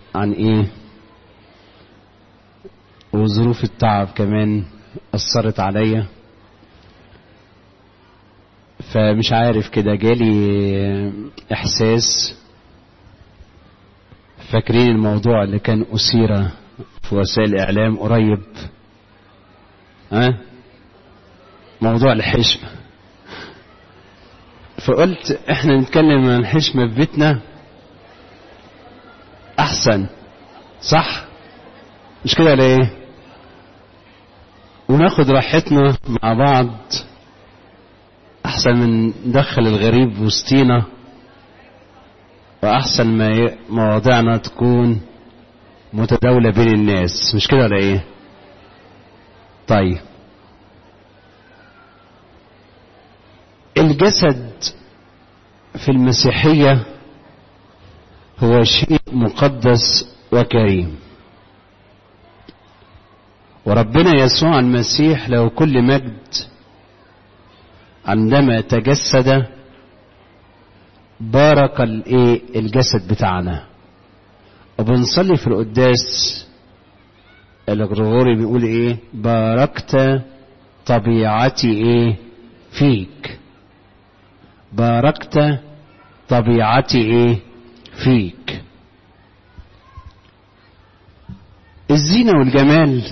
عن ايه وظروف التعب كمان اثرت عليا فمش عارف كده جالي احساس فاكرين الموضوع اللي كان اثير في وسائل الاعلام قريب ها أه؟ موضوع الحشمه فقلت احنا نتكلم عن الحشمه في بيتنا احسن صح مش كده ولا ايه وناخد راحتنا مع بعض احسن من ندخل الغريب وسطينا واحسن ما مواضيعنا تكون متداولة بين الناس مش كده ولا ايه طيب الجسد في المسيحية هو شيء مقدس وكريم وربنا يسوع المسيح له كل مجد عندما تجسد بارك الايه الجسد بتاعنا وبنصلي في القداس الغرغوري بيقول ايه باركت طبيعتي ايه فيك باركت طبيعتي ايه فيك الزينة والجمال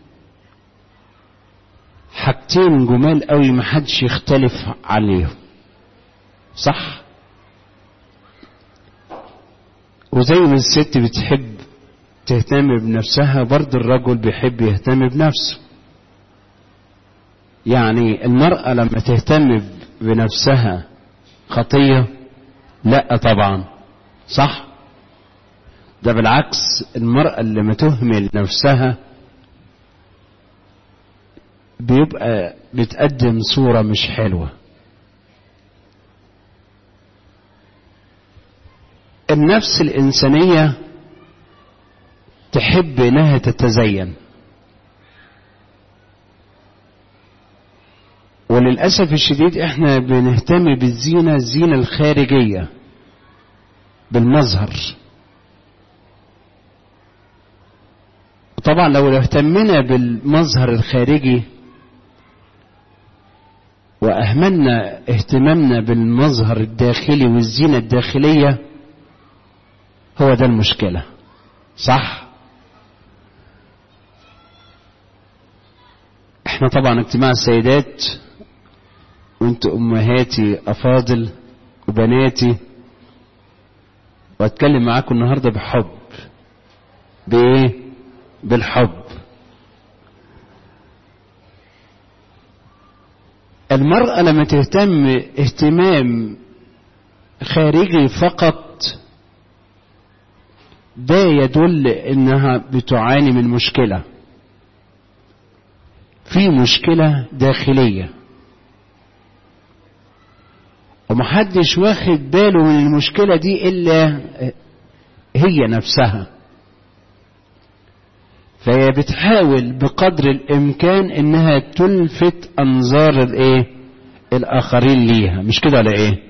حاجتين جمال قوي محدش يختلف عليهم صح وزي ما الست بتحب تهتم بنفسها برضه الرجل بيحب يهتم بنفسه يعني المرأة لما تهتم بنفسها خطية لا طبعا صح ده بالعكس المرأة اللي ما تهمل نفسها بيبقى بتقدم صورة مش حلوة النفس الإنسانية تحب إنها تتزين وللأسف الشديد إحنا بنهتم بالزينة الزينة الخارجية بالمظهر طبعا لو اهتمنا بالمظهر الخارجي وأهملنا اهتمامنا بالمظهر الداخلي والزينة الداخلية هو ده المشكلة صح احنا طبعا اجتماع السيدات وانت امهاتي افاضل وبناتي واتكلم معاكم النهارده بحب بايه بالحب المرأة لما تهتم اهتمام خارجي فقط ده يدل انها بتعاني من مشكلة في مشكلة داخلية ومحدش واخد باله من المشكلة دي الا هي نفسها فهي بتحاول بقدر الامكان انها تلفت انظار الايه الاخرين ليها مش كده ولا ايه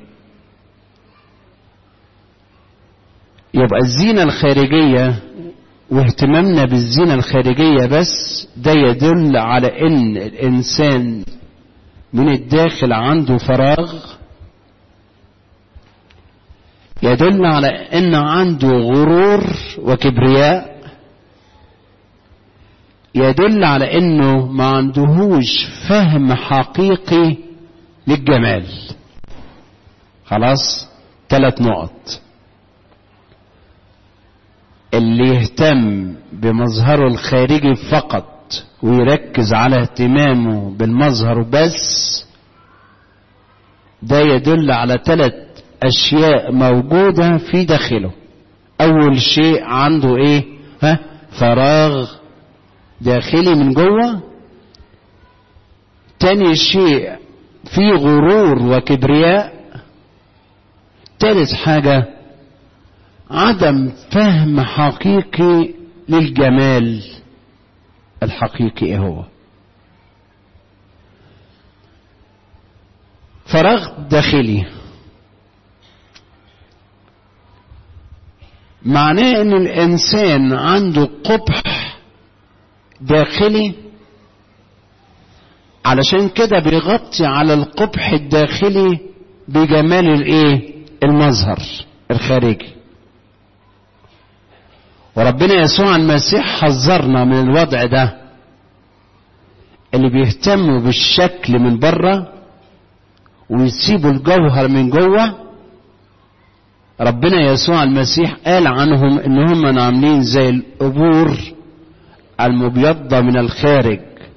يبقى الزينة الخارجية واهتمامنا بالزينة الخارجية بس ده يدل على ان الانسان من الداخل عنده فراغ يدل على ان عنده غرور وكبرياء يدل على انه ما عندهوش فهم حقيقي للجمال خلاص ثلاث نقط اللي يهتم بمظهره الخارجي فقط ويركز على اهتمامه بالمظهر بس ده يدل على ثلاث اشياء موجودة في داخله اول شيء عنده ايه ها فراغ داخلي من جوه تاني شيء في غرور وكبرياء تالت حاجة عدم فهم حقيقي للجمال الحقيقي ايه هو فراغ داخلي معناه ان الانسان عنده قبح داخلي علشان كده بيغطي على القبح الداخلي بجمال الايه المظهر الخارجي وربنا يسوع المسيح حذرنا من الوضع ده اللي بيهتموا بالشكل من بره ويسيبوا الجوهر من جوه ربنا يسوع المسيح قال عنهم ان هم عاملين زي القبور المبيضة من الخارج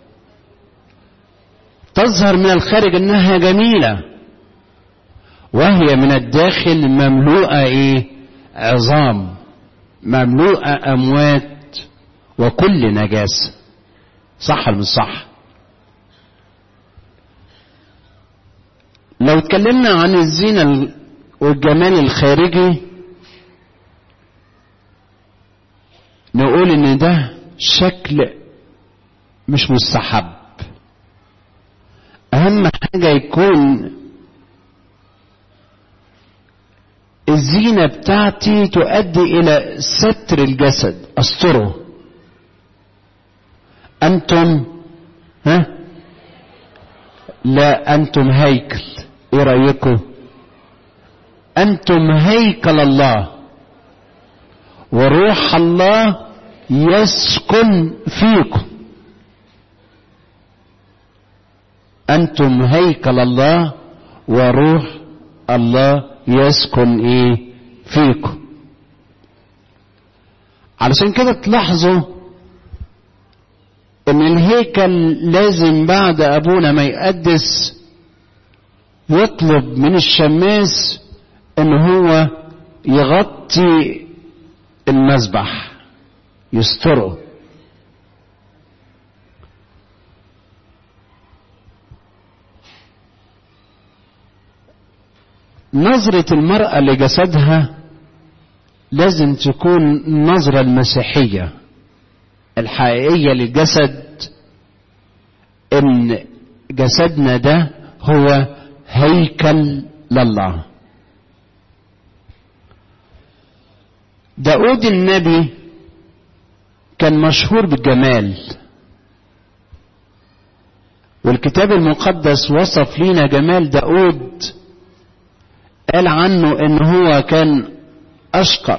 تظهر من الخارج انها جميلة وهي من الداخل مملوءة ايه عظام مملوءة اموات وكل نجاسة صح ولا مش صح لو اتكلمنا عن الزينة والجمال الخارجي نقول ان ده شكل مش مستحب اهم حاجة يكون الزينة بتاعتي تؤدي الى ستر الجسد استره انتم ها لا انتم هيكل ايه رايكم انتم هيكل الله وروح الله يسكن فيكم انتم هيكل الله وروح الله يسكن ايه فيكم علشان كده تلاحظوا ان الهيكل لازم بعد ابونا ما يقدس يطلب من الشماس ان هو يغطي المذبح يستره نظرة المرأة لجسدها لازم تكون النظرة المسيحية الحقيقية للجسد ان جسدنا ده هو هيكل لله داود النبي كان مشهور بالجمال والكتاب المقدس وصف لنا جمال داود قال عنه ان هو كان اشقر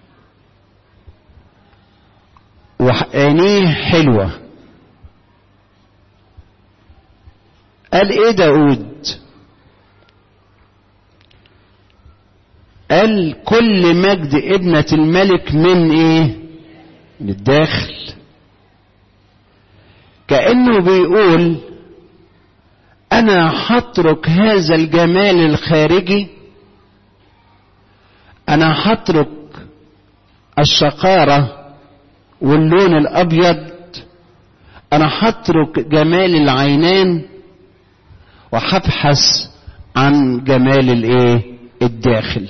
وعينيه حلوة قال ايه داود قال كل مجد ابنة الملك من ايه من الداخل كأنه بيقول انا هترك هذا الجمال الخارجي انا هترك الشقارة واللون الابيض انا هترك جمال العينين وهبحث عن جمال الايه الداخل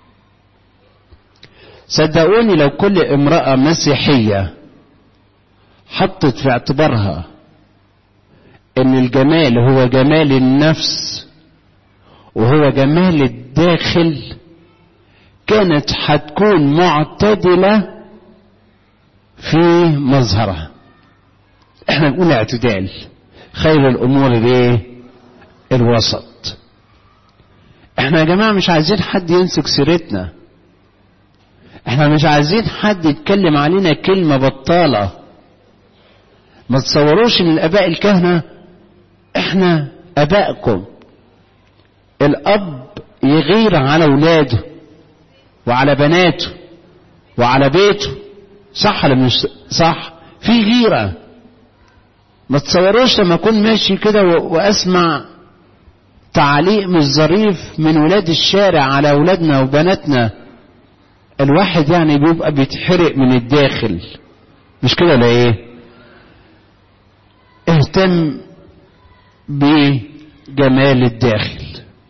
صدقوني لو كل امرأة مسيحية حطت في اعتبارها ان الجمال هو جمال النفس وهو جمال الداخل كانت هتكون معتدلة في مظهرها احنا نقول اعتدال خير الامور الايه الوسط احنا يا جماعة مش عايزين حد يمسك سيرتنا احنا مش عايزين حد يتكلم علينا كلمة بطالة ما تصوروش ان الاباء الكهنة احنا ابائكم الاب يغير على اولاده وعلى بناته وعلى بيته صح ولا مش صح في غيرة ما تصوروش لما اكون ماشي كده واسمع تعليق مش ظريف من ولاد الشارع على اولادنا وبناتنا الواحد يعني بيبقى بيتحرق من الداخل مش كده ولا ايه اهتم بجمال الداخل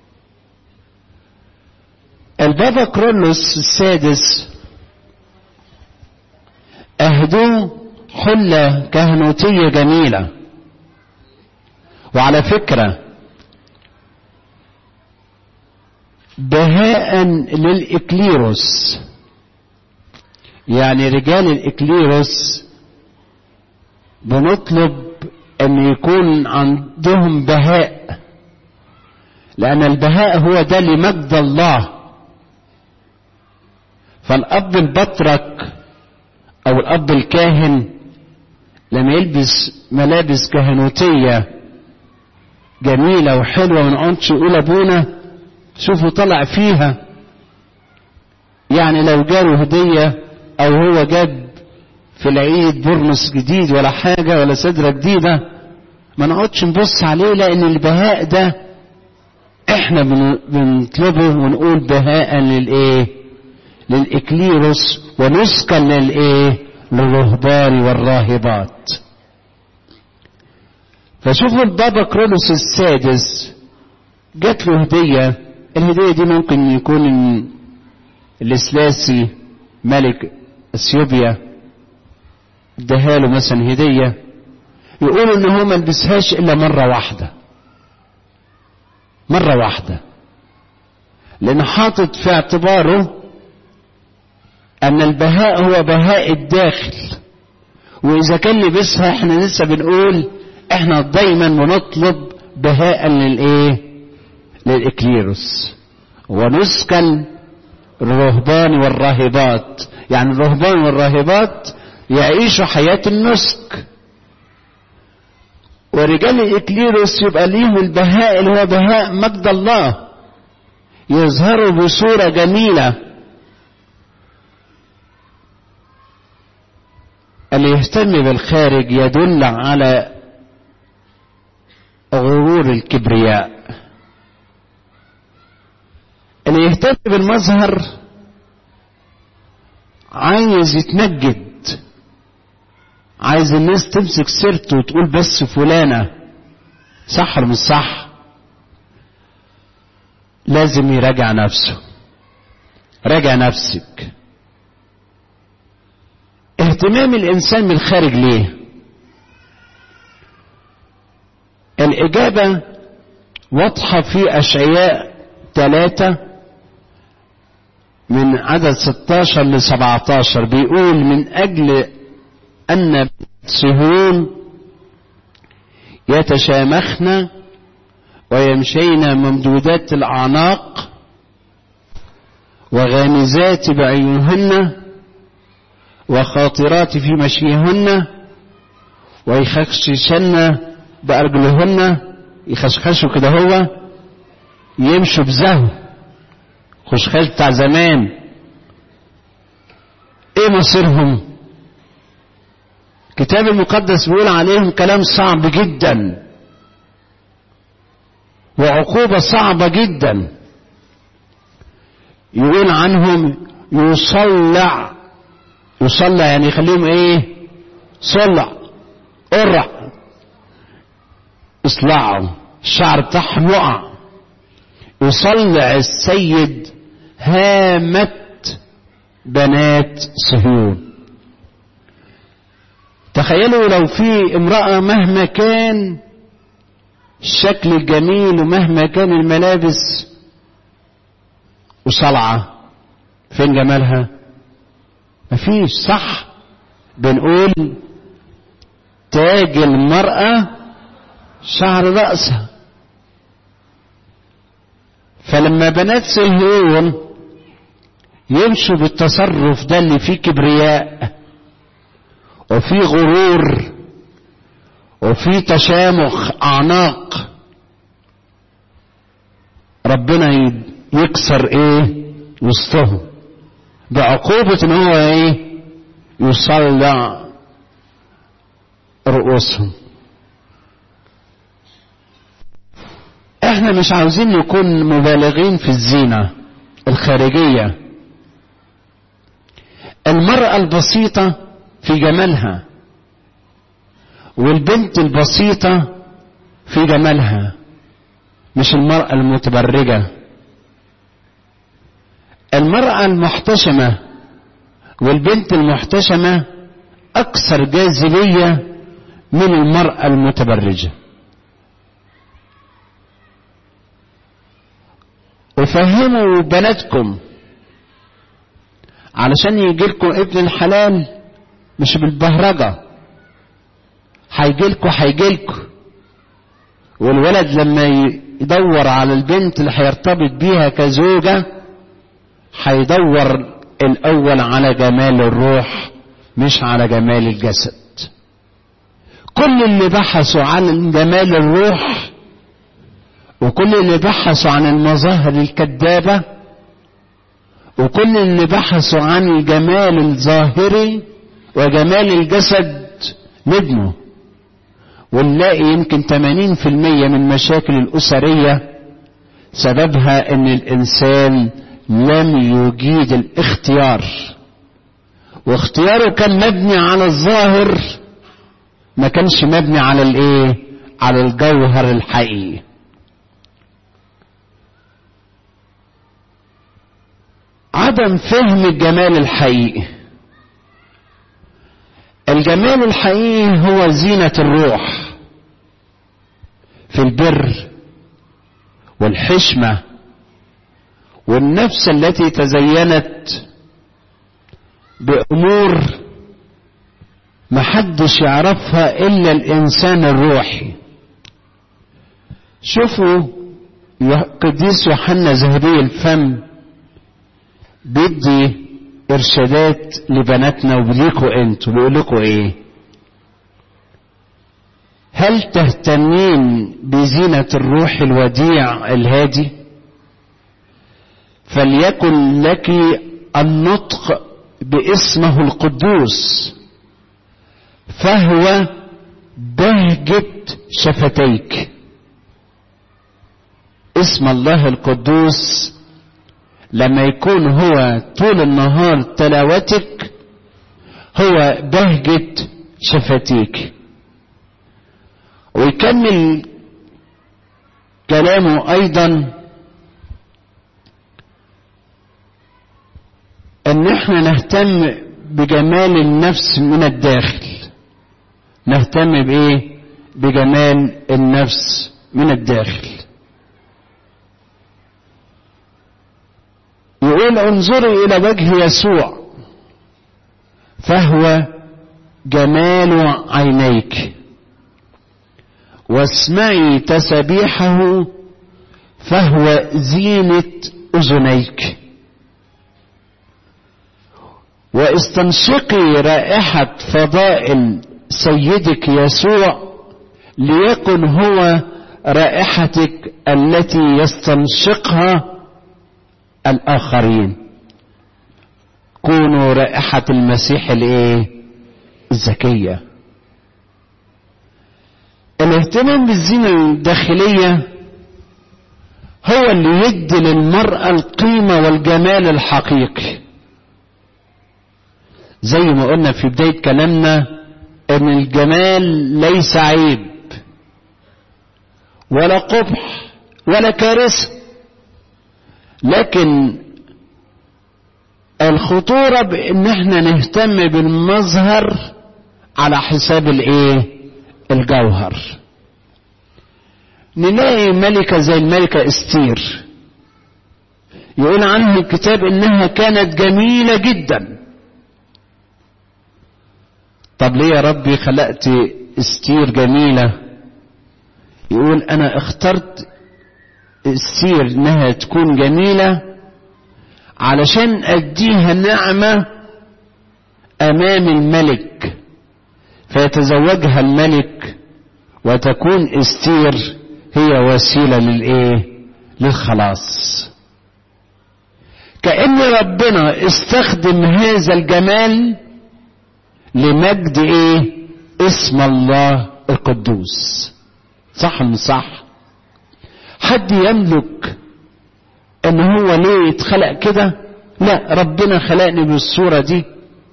البابا كرولوس السادس اهدوه حلة كهنوتية جميلة وعلى فكرة بهاء للإكليروس يعني رجال الإكليروس بنطلب أن يكون عندهم بهاء لأن البهاء هو ده لمجد الله فالأب البطرك أو الأب الكاهن لما يلبس ملابس كهنوتية جميلة وحلوة من عنش يقول أبونا شوفوا طلع فيها يعني لو جاله هدية أو هو جاب في العيد برنس جديد ولا حاجة ولا سدرة جديدة ما نقعدش نبص عليه لأن البهاء ده احنا بنطلبه ونقول بهاء للايه للإكليروس ونسكا للايه للرهبان والراهبات فشوفوا البابا كرولوس السادس جات له هدية الهدية دي ممكن يكون الإسلاسي ملك اثيوبيا اداها له مثلا هدية يقولوا ان هو ما لبسهاش الا مرة واحدة مرة واحدة لان حاطط في اعتباره ان البهاء هو بهاء الداخل واذا كان لبسها احنا لسه بنقول احنا دايما بنطلب بهاء للايه للاكليروس ونسكن الرهبان والراهبات يعني الرهبان والراهبات يعيشوا حياة النسك ورجال الإكليروس يبقى ليهم البهاء اللي هو بهاء مجد الله يظهروا بصورة جميلة اللي يهتم بالخارج يدل على غرور الكبرياء اللي يهتم بالمظهر عايز يتمجد عايز الناس تمسك سيرته وتقول بس فلانة صح ولا مش صح لازم يراجع نفسه راجع نفسك اهتمام الإنسان بالخارج ليه الإجابة واضحة في أشعياء ثلاثة من عدد 16 ل 17 بيقول من أجل أن صهيون يتشامخن ويمشين ممدودات الأعناق وغامزات بعيونهن وخاطرات في مشيهن ويخششن بأرجلهن يخشخشوا كده هو يمشوا بزهو خشخاش بتاع زمان ايه مصيرهم الكتاب المقدس بيقول عليهم كلام صعب جدا وعقوبة صعبة جدا يقول عنهم يصلع يصلع يعني يخليهم ايه صلع قرع يصلعوا الشعر بتاعهم يقع يصلع السيد هامة بنات صهيون تخيلوا لو في امرأة مهما كان الشكل الجميل ومهما كان الملابس وصلعة فين جمالها مفيش صح بنقول تاج المرأة شعر رأسها فلما بنات صهيون يمشوا بالتصرف ده اللي فيه كبرياء وفي غرور وفي تشامخ اعناق ربنا يكسر ايه وسطهم بعقوبة ان هو ايه يصلع رؤوسهم احنا مش عاوزين نكون مبالغين في الزينة الخارجية المرأة البسيطة في جمالها والبنت البسيطة في جمالها مش المرأة المتبرجة المرأة المحتشمة والبنت المحتشمة أكثر جاذبية من المرأة المتبرجة وفهموا بناتكم علشان يجيلكم ابن الحلال مش بالبهرجة هيجيلكوا هيجيلكوا والولد لما يدور على البنت اللي هيرتبط بيها كزوجة هيدور الأول على جمال الروح مش على جمال الجسد كل اللي بحثوا عن جمال الروح وكل اللي بحثوا عن المظاهر الكذابة وكل اللي بحثوا عن الجمال الظاهري وجمال الجسد ندموا ونلاقي يمكن 80% من المشاكل الأسرية سببها ان الانسان لم يجيد الاختيار واختياره كان مبني على الظاهر ما كانش مبني على الايه على الجوهر الحقيقي عدم فهم الجمال الحقيقي الجمال الحقيقي هو زينة الروح في البر والحشمة والنفس التي تزينت بأمور محدش يعرفها إلا الإنسان الروحي شوفوا قديس يوحنا زهري الفم بيدي ارشادات لبناتنا وليكوا انتوا بيقول لكم ايه هل تهتمين بزينة الروح الوديع الهادي فليكن لك النطق باسمه القدوس فهو بهجة شفتيك اسم الله القدوس لما يكون هو طول النهار تلاوتك هو بهجة شفتيك ويكمل كلامه ايضا ان احنا نهتم بجمال النفس من الداخل نهتم بايه بجمال النفس من الداخل يقول انظري الى وجه يسوع فهو جمال عينيك واسمعي تسبيحه فهو زينة اذنيك واستنشقي رائحة فضائل سيدك يسوع ليكن هو رائحتك التي يستنشقها الآخرين كونوا رائحة المسيح الايه الذكية الاهتمام بالزينة الداخلية هو اللي يدي للمرأة القيمة والجمال الحقيقي زي ما قلنا في بداية كلامنا ان الجمال ليس عيب ولا قبح ولا كارثة لكن الخطورة بان احنا نهتم بالمظهر على حساب الايه الجوهر نلاقي ملكة زي الملكة استير يقول عنها الكتاب انها كانت جميلة جدا طب ليه يا ربي خلقت استير جميلة يقول انا اخترت استير انها تكون جميلة علشان اديها نعمة امام الملك فيتزوجها الملك وتكون استير هي وسيلة للايه للخلاص كأن ربنا استخدم هذا الجمال لمجد ايه اسم الله القدوس صح من صح حد يملك ان هو ليه اتخلق كده لا ربنا خلقني بالصورة دي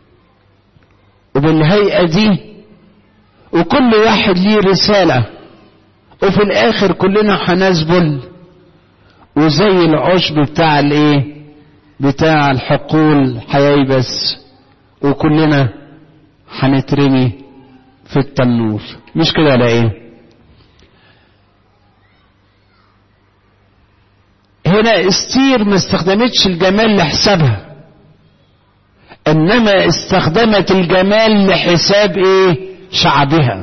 وبالهيئة دي وكل واحد ليه رسالة وفي الاخر كلنا هنزبل وزي العشب بتاع الايه بتاع الحقول هييبس وكلنا هنترمي في التنور مش كده ولا ايه هنا استير ما استخدمتش الجمال لحسابها انما استخدمت الجمال لحساب ايه شعبها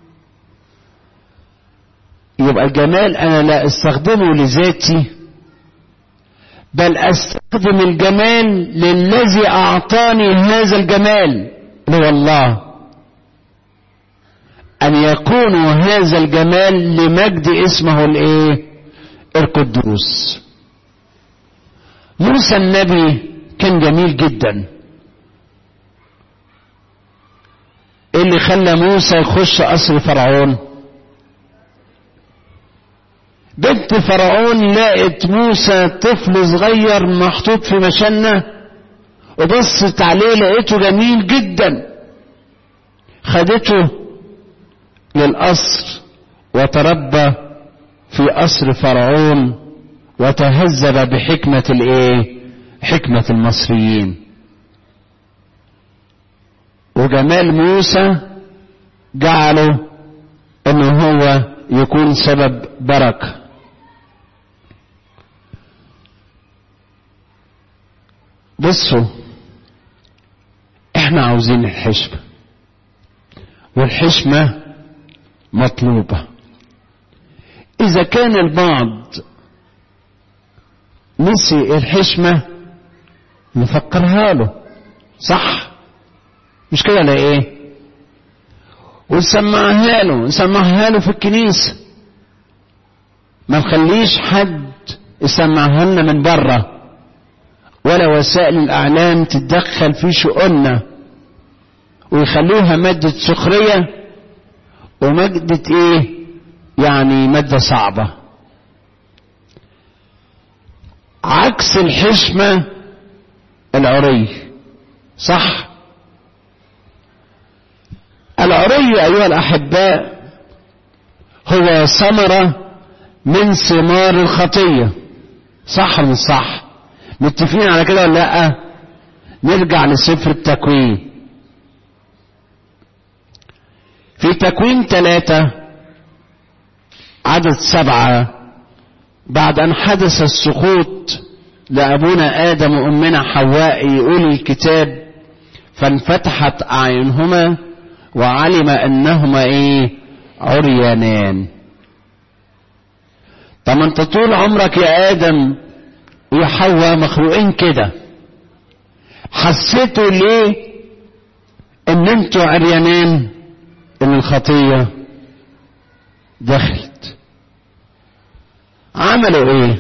يبقى الجمال انا لا استخدمه لذاتي بل استخدم الجمال للذي اعطاني هذا الجمال اللي هو الله ان يكون هذا الجمال لمجد اسمه الايه القدوس موسى النبي كان جميل جدا ايه اللي خلى موسى يخش قصر فرعون بنت فرعون لقت موسى طفل صغير محطوط في مشنة وبصت عليه لقيته جميل جدا خدته للقصر وتربى في قصر فرعون وتهذب بحكمة الايه حكمة المصريين وجمال موسى جعله انه هو يكون سبب بركه بصوا احنا عاوزين الحشمة والحشمة مطلوبة اذا كان البعض نسي الحشمة نفكرها له صح مش كده ولا ايه ونسمعها له نسمعها له في الكنيسة ما نخليش حد يسمعها لنا من بره ولا وسائل الأعلام تتدخل في شؤوننا ويخلوها مادة سخرية ومادة إيه؟ يعني مادة صعبة. عكس الحشمة العري صح؟ العري أيها الأحباء هو ثمرة من ثمار الخطية صح ولا مش صح؟ متفقين على كده ولا لا نرجع لسفر التكوين في تكوين ثلاثة عدد سبعة بعد أن حدث السقوط لأبونا آدم وأمنا حواء يقول الكتاب فانفتحت أعينهما وعلم أنهما إيه عريانان طب انت طول عمرك يا آدم ويا حواء مخلوقين كده حسيتوا ليه ان انتوا عريانين ان الخطية دخلت عملوا ايه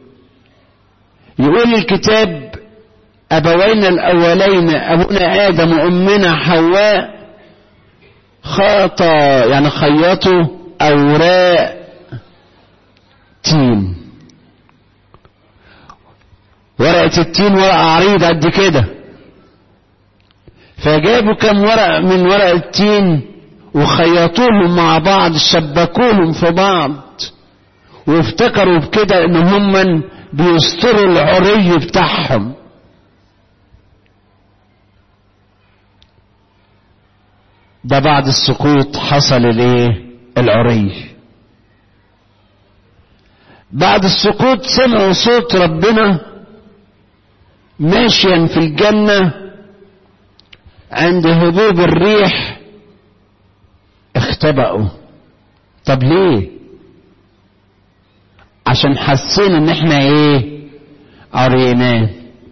يقول الكتاب ابوينا الاولين ابونا ادم وامنا حواء خاطا يعني خيطوا اوراق تين ورقة التين ورقة عريضة قد كده فجابوا كم ورقة من ورق التين وخيطوهم مع بعض شبكوهم في بعض وافتكروا بكده ان هم بيستروا العري بتاعهم ده بعد السقوط حصل الايه العري بعد السقوط سمعوا صوت ربنا ماشيا في الجنة عند هبوب الريح اختبأوا طب ليه عشان حسينا ان احنا ايه عريناه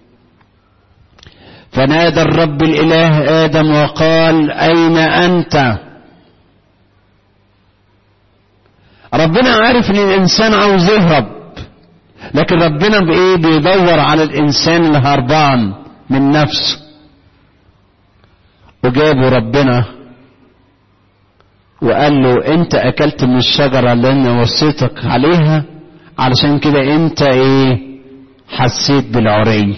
فنادى الرب الاله ادم وقال اين انت ربنا عارف ان الانسان عاوز يهرب لكن ربنا بايه بيدور على الانسان اللي هربان من نفسه وجابوا ربنا وقال له انت اكلت من الشجرة اللي انا وصيتك عليها علشان كده انت ايه حسيت بالعري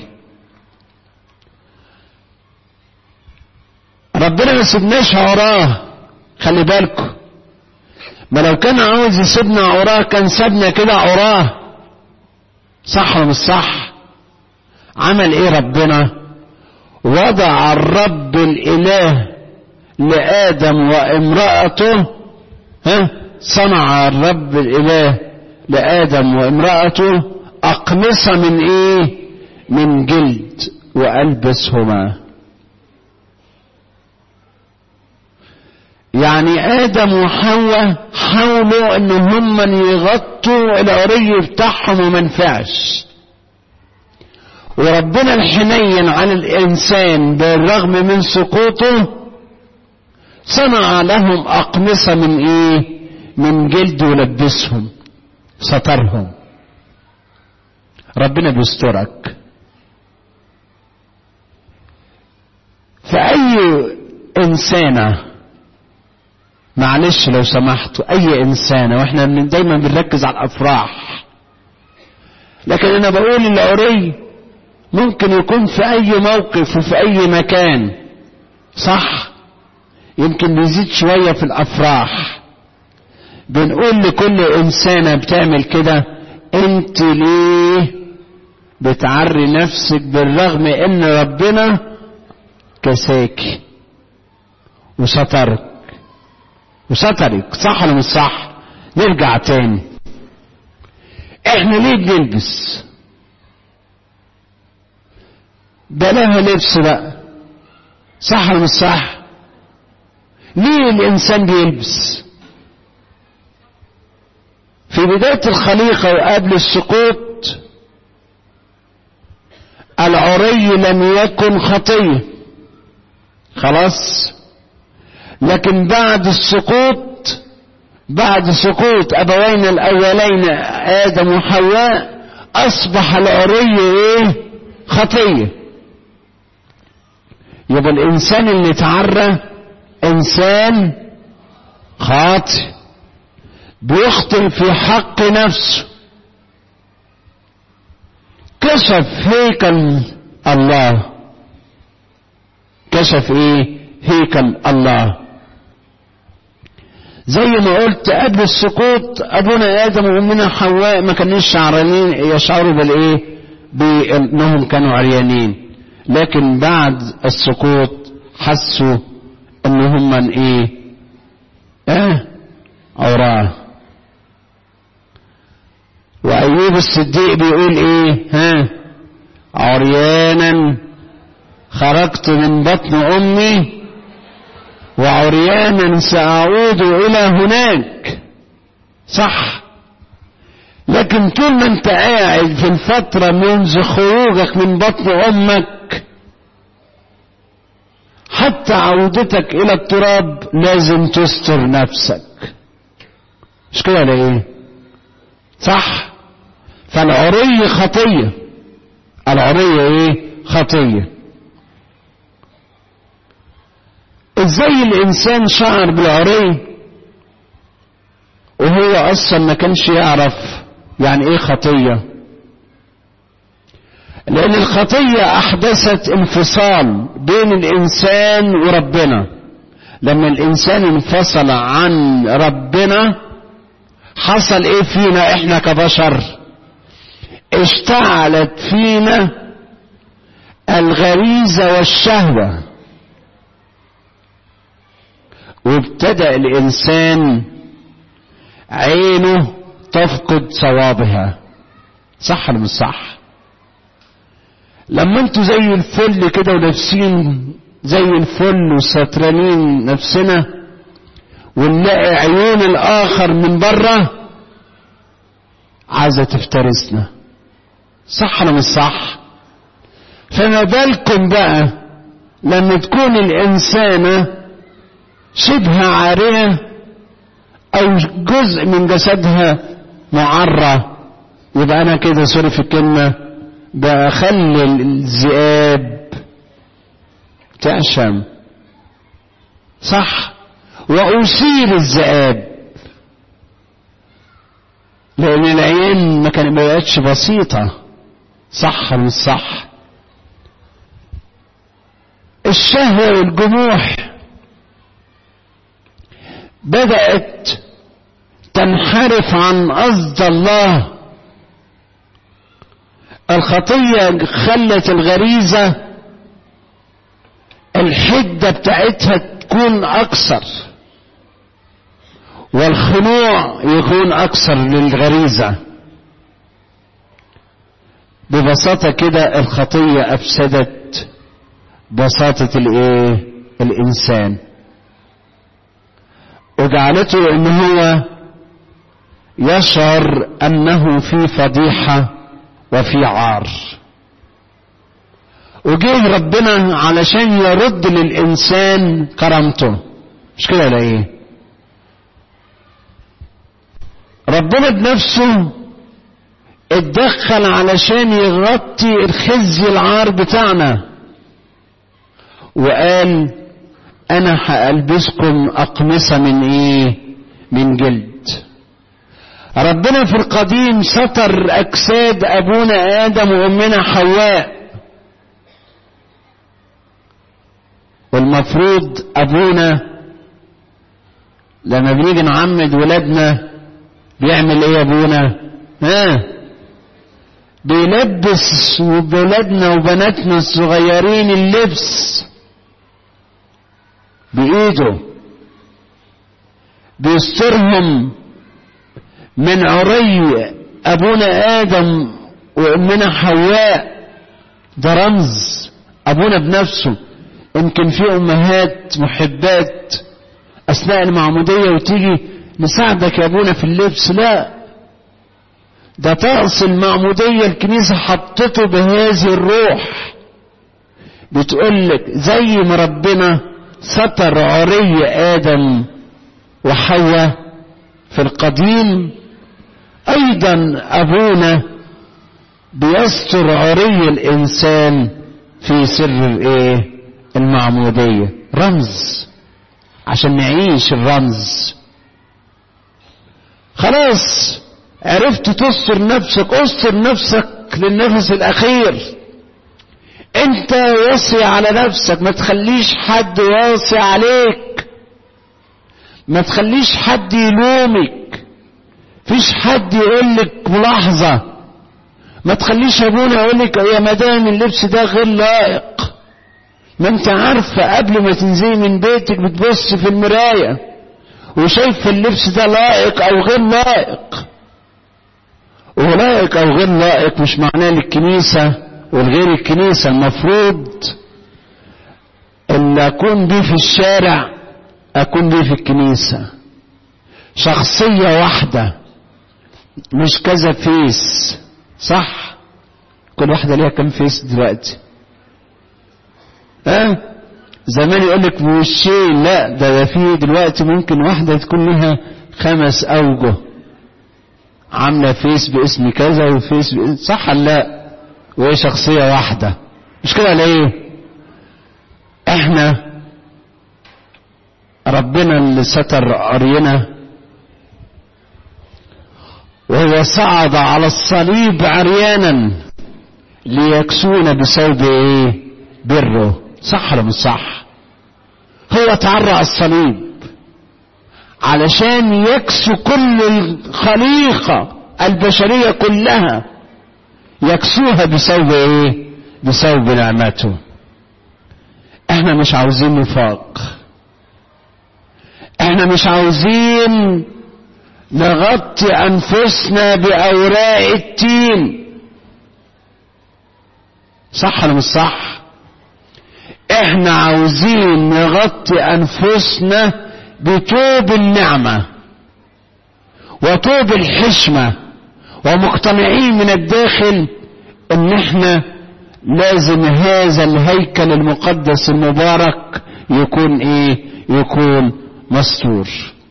ربنا ما سيبناش عراه خلي بالكم ما لو كان عاوز يسيبنا عراه كان سابنا كده عراه صح ولا مش صح عمل ايه ربنا وضع الرب الاله لادم وامرأته ها صنع الرب الاله لادم وامرأته اقمصة من ايه من جلد والبسهما يعني ادم وحواء حاولوا ان هم يغطوا العري بتاعهم وما نفعش وربنا الحنين على الانسان بالرغم من سقوطه صنع لهم اقمصه من ايه من جلد ولبسهم سترهم ربنا بيسترك فأي إنسانة معلش لو سمحتوا أي إنسانة وإحنا من دايما بنركز على الأفراح لكن أنا بقول العري ممكن يكون في أي موقف وفي أي مكان صح يمكن بيزيد شوية في الأفراح بنقول لكل إنسانة بتعمل كده أنت ليه بتعري نفسك بالرغم ان ربنا كساكي وسترك وسترك صح ولا مش صح نرجع تاني احنا ليه بنلبس بلاها لبس بقى صح ولا مش صح ليه الانسان بيلبس في بداية الخليقة وقبل السقوط العري لم يكن خطية خلاص لكن بعد السقوط بعد سقوط أبوين الأولين آدم وحواء أصبح العري إيه خطية يبقى الإنسان اللي تعرى إنسان خاطئ بيخطئ في حق نفسه كشف هيكل الله كشف ايه هيكل الله زي ما قلت قبل السقوط ابونا ادم وامنا حواء ما كانوش شعرانين يشعروا بالايه بانهم كانوا عريانين لكن بعد السقوط حسوا ان هم ايه اه عوراه وايوب الصديق بيقول ايه ها عريانا خرجت من بطن امي وعريانا ساعود الى هناك صح لكن طول ما انت قاعد في الفترة منذ خروجك من بطن امك حتى عودتك الى التراب لازم تستر نفسك مش كده ولا ايه صح فالعري خطية العري ايه خطية ازاي الانسان شعر بالعري وهو اصلا ما كانش يعرف يعني ايه خطية لان الخطية احدثت انفصال بين الانسان وربنا لما الانسان انفصل عن ربنا حصل ايه فينا احنا كبشر اشتعلت فينا الغريزة والشهوة وابتدأ الإنسان عينه تفقد صوابها صح ولا مش صح لما انتوا زي الفل كده ولابسين زي الفل وساترانين نفسنا ونلاقي عيون الآخر من بره عايزة تفترسنا صح ولا مش صح فما بالكم بقى لما تكون الإنسانة شبه عارية أو جزء من جسدها معرة يبقى أنا كده سوري في الكلمة بخلي الذئاب تعشم صح وأثير الذئاب لأن العين ما كان ما بقتش بسيطة صح ولا مش صح الشهوة والجموح بدأت تنحرف عن قصد الله الخطية خلت الغريزة الحدة بتاعتها تكون أكثر والخنوع يكون أكثر للغريزة ببساطة كده الخطية أفسدت بساطة الإيه؟ الإنسان وجعلته ان هو يشعر انه في فضيحة وفي عار وجه ربنا علشان يرد للإنسان كرامته مش كده ولا ايه ربنا بنفسه اتدخل علشان يغطي الخزي العار بتاعنا وقال انا هألبسكم اقمصة من ايه من جلد ربنا في القديم ستر اجساد ابونا ادم وامنا حواء والمفروض ابونا لما بنيجي نعمد ولادنا بيعمل ايه ابونا ها بيلبس ولادنا وبناتنا الصغيرين اللبس بايده بيسترهم من عري ابونا ادم وامنا حواء ده رمز ابونا بنفسه يمكن في امهات محبات اثناء المعموديه وتيجي نساعدك يا ابونا في اللبس لا ده طقس المعموديه الكنيسه حطته بهذه الروح بتقول لك زي ما ربنا ستر عري ادم وحواء في القديم ايضا ابونا بيستر عري الانسان في سر الايه المعمودية رمز عشان نعيش الرمز خلاص عرفت تستر نفسك استر نفسك للنفس الاخير انت واصي على نفسك ما تخليش حد واصي عليك ما تخليش حد يلومك فيش حد يقولك ملاحظة ما تخليش ابونا يقولك يا مدام اللبس ده غير لائق ما انت عارفة قبل ما تنزلي من بيتك بتبص في المراية وشايفة اللبس ده لائق او غير لائق ولائق او غير لائق مش معناه للكنيسة والغير الكنيسة المفروض اللي اكون بيه في الشارع اكون بيه في الكنيسة شخصية واحدة مش كذا فيس صح كل واحدة ليها كم فيس دلوقتي ها أه؟ زمان يقول لك وشين لا ده في دلوقتي ممكن واحدة تكون لها خمس أوجه عاملة فيس باسم كذا وفيس باسم صح ولا لا وهي شخصية واحدة مش كده ليه احنا ربنا اللي ستر عرينا وهو صعد على الصليب عريانا ليكسونا بثوب ايه بره صح ولا مش صح هو تعرى على الصليب علشان يكسو كل الخليقة البشرية كلها يكسوها بثوب ايه بثوب نعمته احنا مش عاوزين نفاق احنا مش عاوزين نغطي انفسنا باوراق التين صح ولا مش صح احنا عاوزين نغطي انفسنا بتوب النعمة وتوب الحشمة ومقتنعين من الداخل ان احنا لازم هذا الهيكل المقدس المبارك يكون ايه يكون مستور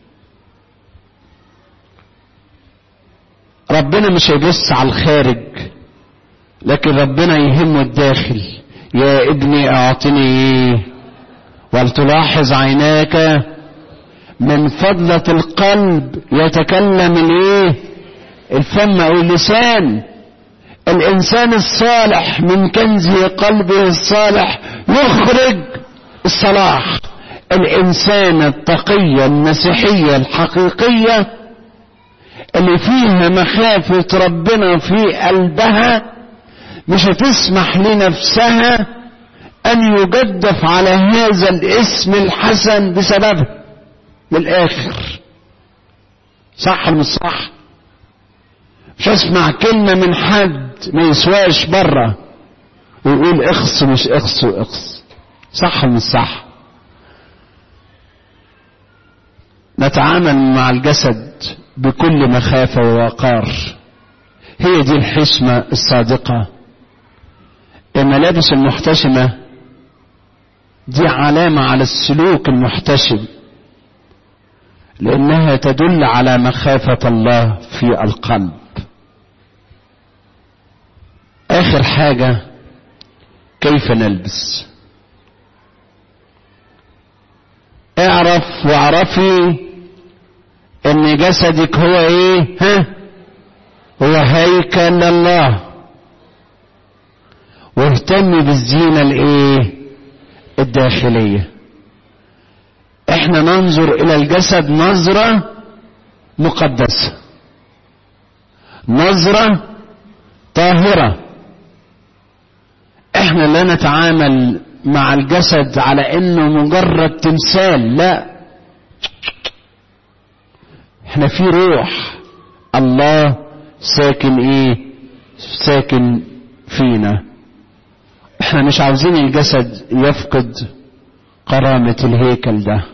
ربنا مش هيبص على الخارج لكن ربنا يهمه الداخل يا ابني اعطني ايه ولتلاحظ عيناك من فضلة القلب يتكلم الايه الفم او اللسان الانسان الصالح من كنز قلبه الصالح يخرج الصلاح الانسان التقية المسيحية الحقيقية اللي فيها مخافة ربنا في قلبها مش هتسمح لنفسها ان يجدف على هذا الاسم الحسن بسببه من الاخر صح ولا مش صح مش اسمع كلمة من حد ما يسواش بره ويقول اخص مش اخص واخص صح ولا مش صح نتعامل مع الجسد بكل مخافة ووقار هي دي الحشمة الصادقة الملابس المحتشمة دي علامة على السلوك المحتشم لأنها تدل على مخافة الله في القلب آخر حاجة كيف نلبس اعرف واعرفي ان جسدك هو ايه ها هو هيكل الله واهتمي بالزينة الايه الداخلية احنا ننظر الى الجسد نظرة مقدسة نظرة طاهرة احنا لا نتعامل مع الجسد على انه مجرد تمثال لا احنا في روح الله ساكن ايه ساكن فينا احنا مش عاوزين الجسد يفقد قرامة الهيكل ده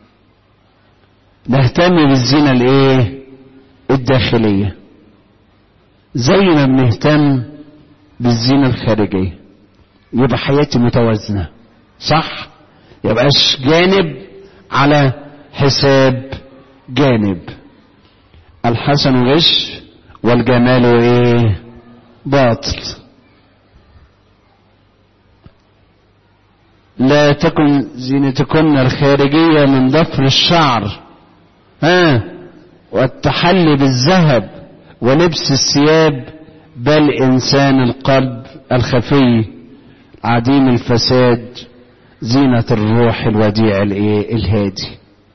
نهتم بالزينة الايه الداخلية زي ما بنهتم بالزينة الخارجية يبقى حياتي متوازنة صح يبقاش جانب على حساب جانب الحسن غش والجمال ايه باطل لا تكن زينتكن الخارجية من ضفر الشعر ها والتحلي بالذهب ولبس الثياب بل إنسان القلب الخفي عديم الفساد زينة الروح الوديع الايه الهادي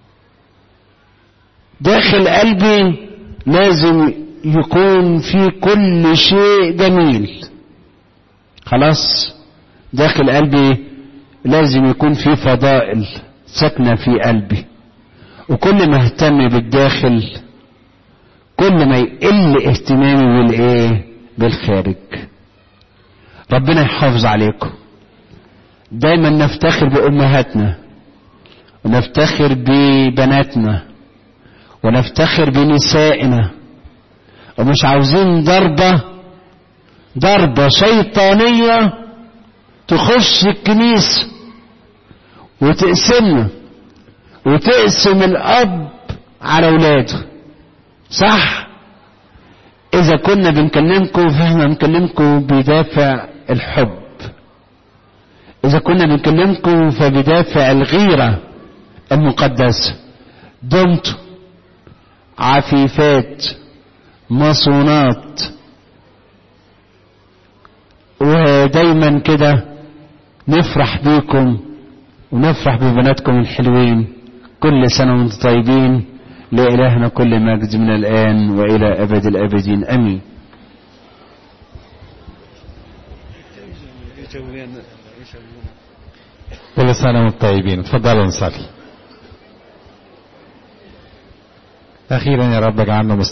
داخل قلبي لازم يكون في كل شيء جميل خلاص داخل قلبي لازم يكون في فضائل ساكنة في قلبي وكل ما اهتم بالداخل كل ما يقل اهتمامي بالايه بالخارج ربنا يحافظ عليكم دايما نفتخر بامهاتنا ونفتخر ببناتنا ونفتخر بنسائنا ومش عاوزين ضربة ضربة شيطانية تخش الكنيسة وتقسمنا وتقسم الأب على أولاده صح إذا كنا بنكلمكم فاحنا بنكلمكم بدافع الحب إذا كنا بنكلمكم فبدافع الغيرة المقدسة دمتم عفيفات مصونات ودايما كده نفرح بيكم ونفرح ببناتكم الحلوين كل سنة وانتم طيبين لإلهنا كل مجد من الآن وإلى أبد الآبدين أمين كل سنة وانتم طيبين اتفضلوا نصلي أخيرا يا رب اجعلنا